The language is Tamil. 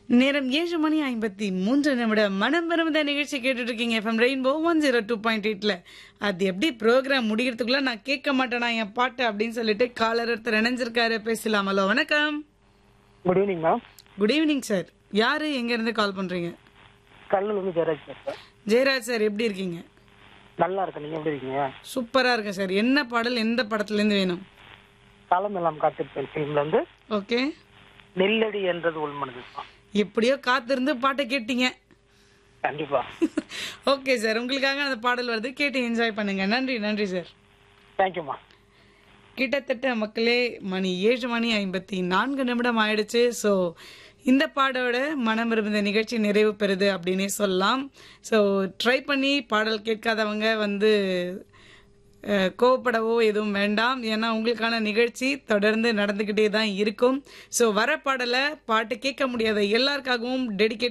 நேரம் ஏழு மணி ஐம்பத்தி மூன்று நிமிடம் மனம் விரும்புத நிகழ்ச்சி கேட்டுட்டு இருக்கீங்க FM rainbow one zero two point எயிட்ல அது எப்படி ப்ரோக்ராம் முடிகிறதுக்குள்ள நான் கேட்க மாட்டேனா என் பாட்டு அப்படின்னு சொல்லிட்டு காலர் ஒருத்தர் இணைஞ்சிருக்காரு பேசலாம் ஹலோ வணக்கம் good evening ma'am good evening sir யாரு எங்க இருந்து கால் பண்றீங்க கல்லூர் வந்து ஜெயராஜ் பேசுறேன் ஜெயராஜ் சார் எப்படி இருக்கீங்க நல்லா இருக்கேன் நீங்க எப்படி இருக்கீங்க சூப்பரா இருக்கேன் சார் என்ன பாடல் எந்த படத்துல இருந்து வேணும் காலம் எல்லாம் காத்திருப்பேன் ஃபிலிம்ல இருந்து ஓகே நெல்லடி என்றது உள்மனது எப்படியோ காத்திருந்து பாட்டை கேட்டீங்க கண்டிப்பா ஓகே சார் உங்களுக்காக அந்த பாடல் வருது கேட்டு என்ஜாய் பண்ணுங்க நன்றி நன்றி சார் தேங்க்யூம்மா கிட்டத்தட்ட மக்களே மணி ஏழு மணி ஐம்பத்தி நான்கு நிமிடம் ஆயிடுச்சு ஸோ இந்த பாடோட மனம் இருந்த நிகழ்ச்சி நிறைவு பெறுது அப்படின்னே சொல்லலாம் ஸோ ட்ரை பண்ணி பாடல் கேட்காதவங்க வந்து அஹ், கோவப்படவோ எதுவும் வேண்டாம் ஏன்னா உங்களுக்கான நிகழ்ச்சி தொடர்ந்து நடந்துக்கிட்டே தான் இருக்கும் ஸோ வர பாடலை பாட்டு கேட்க முடியாத எல்லாருக்காகவும் டெடிகேட்